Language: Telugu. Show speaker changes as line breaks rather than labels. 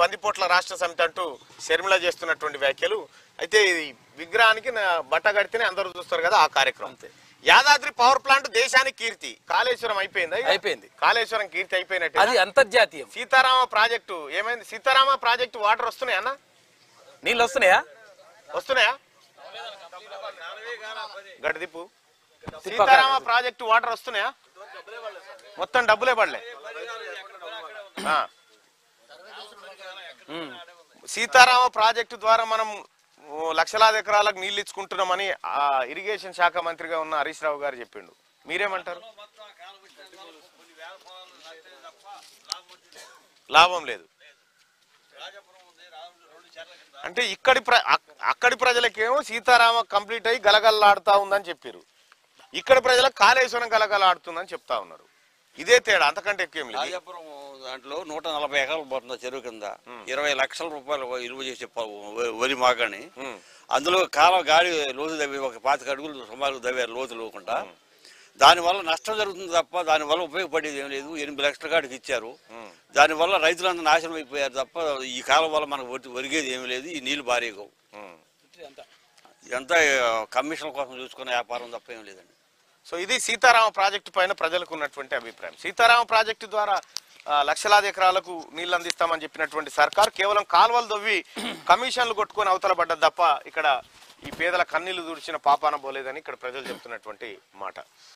బందిపోట్ల రాష్ట్ర సమితి అంటూ షర్మిల చేస్తున్నటువంటి వ్యాఖ్యలు అయితే ఈ విగ్రహానికి నా- బట్ట కడితేనే అందరూ చూస్తారు కదా ఆ కార్యక్రమం
అంతే.
యాదాద్రి పవర్ ప్లాంట్ దేశానికి కీర్తి కాళేశ్వరం అయిపోయిందా ఇక?
అయిపోయింది.
కాళేశ్వరం కీర్తి అయిపోయినట్టు
అది అంతర్జాతీయం
సీతారామ ప్రాజెక్టు ఏమైంది సీతారామ ప్రాజెక్టు వాటర్ వస్తున్నాయా అన్న
నీళ్ళు వస్తున్నాయా
వస్తున్నాయా గడిదిప్పు సీతారామ ప్రాజెక్టు వాటర్ వస్తున్నాయా మొత్తం డబ్బులే పడలే ఆ.
ఉమ్.
సీతారామ ప్రాజెక్టు ద్వారా మనం ఓ, లక్షలాది ఎకరాలకు నీళ్ళు ఇచ్చుకుంటున్నామని ఆ ఇరిగేషన్ శాఖ మంత్రిగా ఉన్న హరీష్ రావు గారు చెప్పిండు మీరేమంటారు లాభం లేదు అంటే ఇక్కడి ప్ర అక్- అక్కడి ప్రజలకేమో సీతారామ కంప్లీట్ అయ్యి గలగలలాడుతా ఉందని చెప్పారు ఇక్కడ ప్రజలకు కాళేశ్వరం గలగలాడుతుందని చెప్తా ఉన్నారు ఇదే తేడా అంతకంటే ఎక్కువ ఏం లేదు
రాజాపురం దాంట్లో నూట నలభై ఎకరాలు పోతుంది చెరువు కింద ఇరవై లక్షల రూపాయలు విలువ చేసే ప- వ- వరి మాగాని
ఉమ్.
అందులో కాలం గాడి లోతు దవ్వి ఒక పాతిక అడుగులు సుమారు దవ్వారు లోతు లోకుండా దానివల్ల నష్టం జరుగుతుంది తప్ప దానివల్ల ఉపయోగపడేది ఏం లేదు ఎనిమిది లక్షల కాడికి ఇచ్చారు దానివల్ల రైతులందరూ నాశనం అయిపోయారు తప్ప ఈ కాలం వల్ల మనకు ఒరి- ఒరిగేది ఏమీ లేదు ఈ నీళ్లు భారీగా
ఉమ్.
ఇదంతా ఆ, కమిషన్ కోసం చూసుకునే వ్యాపారం తప్ప ఏం లేదండి
సో ఇది సీతారామ ప్రాజెక్టు పైన ప్రజలకు ఉన్నటువంటి అభిప్రాయం సీతారామ ప్రాజెక్టు ద్వారా ఆ, లక్షలాది ఎకరాలకు నీళ్లు అందిస్తామని చెప్పినటువంటి సర్కార్ కేవలం కాలువలు దవ్వి కమిషన్లు కొట్టుకొని అవతల పడ్డది తప్ప ఇక్కడ ఈ పేదల కన్నీళ్లు తుడిచిన పాపాన పోలేదని ఇక్కడ ప్రజలు చెప్తున్నటువంటి మాట